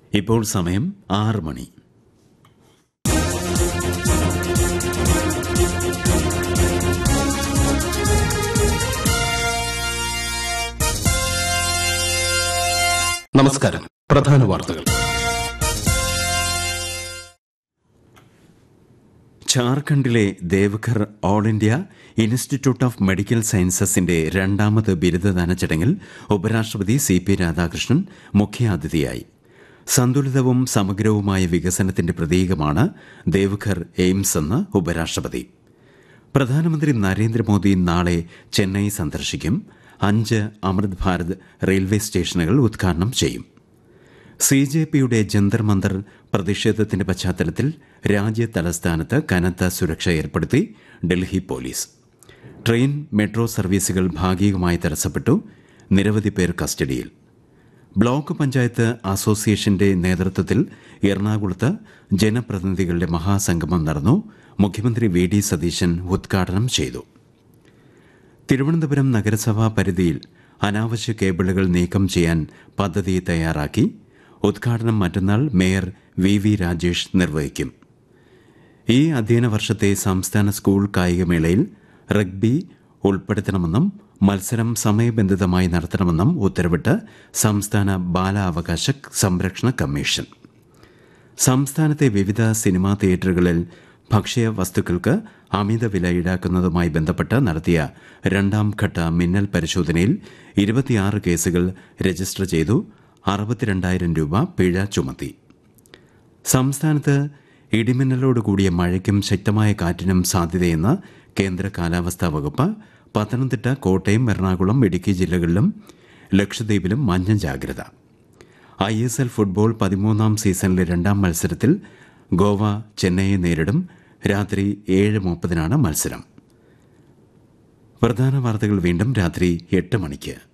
ഇപ്പോൾ സമയം ആറ് മണി നമസ്കാരം പ്രധാന വാർത്തകൾ ഝാർഖണ്ഡിലെ Deoghar All India Institute of Medical സയൻസസിന്റെ രണ്ടാമത് ബിരുദദാന ചടങ്ങിൽ ഉപരാഷ്ട്രപതി സി പി രാധാകൃഷ്ണൻ മുഖ്യാതിഥിയായി സന്തുലിതവും സമഗ്രവുമായ വികസനത്തിന്റെ പ്രതീകമാണ് ദേവഘർ എയിംസ് എന്ന് ഉപരാഷ്ട്രപതി പ്രധാനമന്ത്രി നരേന്ദ്രമോദി നാളെ ചെന്നൈ സന്ദർശിക്കും അഞ്ച് അമൃത് ഭാരത് റെയിൽവേ സ്റ്റേഷനുകൾ ഉദ്ഘാടനം ചെയ്യും സി ജെ പിയുടെ ജന്തർ മന്ദർ പ്രതിഷേധത്തിന്റെ പശ്ചാത്തലത്തിൽ രാജ്യ തലസ്ഥാനത്ത് കനത്ത സുരക്ഷ ഏർപ്പെടുത്തി ഡൽഹി പോലീസ് ട്രെയിൻ മെട്രോ സർവീസുകൾ ഭാഗികമായി തടസ്സപ്പെട്ടു നിരവധി പേർ കസ്റ്റഡിയിൽ ബ്ലോക്ക് പഞ്ചായത്ത് അസോസിയേഷന്റെ നേതൃത്വത്തിൽ എറണാകുളത്ത് ജനപ്രതിനിധികളുടെ മഹാസംഗമം നടന്നു മുഖ്യമന്ത്രി വി ഡി സതീശൻ ഉദ്ഘാടനം ചെയ്തു തിരുവനന്തപുരം നഗരസഭാ പരിധിയിൽ അനാവശ്യ കേബിളുകൾ നീക്കം ചെയ്യാൻ പദ്ധതി തയ്യാറാക്കി ഉദ്ഘാടനം മറ്റന്നാൾ മേയർ വി വി രാജേഷ് നിർവഹിക്കും ഈ അധ്യയന വർഷത്തെ സംസ്ഥാന സ്കൂൾ കായികമേളയിൽ റഗ്ബി ഉൾപ്പെടുത്തണമെന്നും മത്സരം സമയബന്ധിതമായി നടത്തണമെന്നും ഉത്തരവിട്ട് സംസ്ഥാന ബാലാവകാശ സംരക്ഷണ കമ്മീഷൻ സംസ്ഥാനത്തെ വിവിധ സിനിമാ തിയേറ്ററുകളിൽ ഭക്ഷ്യ വസ്തുക്കൾക്ക് അമിത വില ഈടാക്കുന്നതുമായി ബന്ധപ്പെട്ട് നടത്തിയ രണ്ടാം ഘട്ട മിന്നൽ പരിശോധനയിൽ ഇരുപത്തിയാറ് കേസുകൾ രജിസ്റ്റർ ചെയ്തു അറുപത്തിരണ്ടായിരം രൂപ പിഴ ചുമത്തി സംസ്ഥാനത്ത് ഇടിമിന്നലോട് കൂടിയ മഴയ്ക്കും ശക്തമായ കാറ്റിനും സാധ്യതയെന്ന് കേന്ദ്ര കാലാവസ്ഥാ വകുപ്പ് പത്തനംതിട്ട കോട്ടയം എറണാകുളം ഇടുക്കി ജില്ലകളിലും ലക്ഷദ്വീപിലും മഞ്ഞ ജാഗ്രത ഐ എസ് എൽ ഫുട്ബോൾ പതിമൂന്നാം സീസണിലെ രണ്ടാം മത്സരത്തിൽ ഗോവ ചെന്നൈയെ നേരിടും രാത്രി ഏഴ് മുപ്പതിനാണ് മത്സരം പ്രധാന വാർത്തകൾ വീണ്ടും രാത്രി എട്ട് മണിക്ക്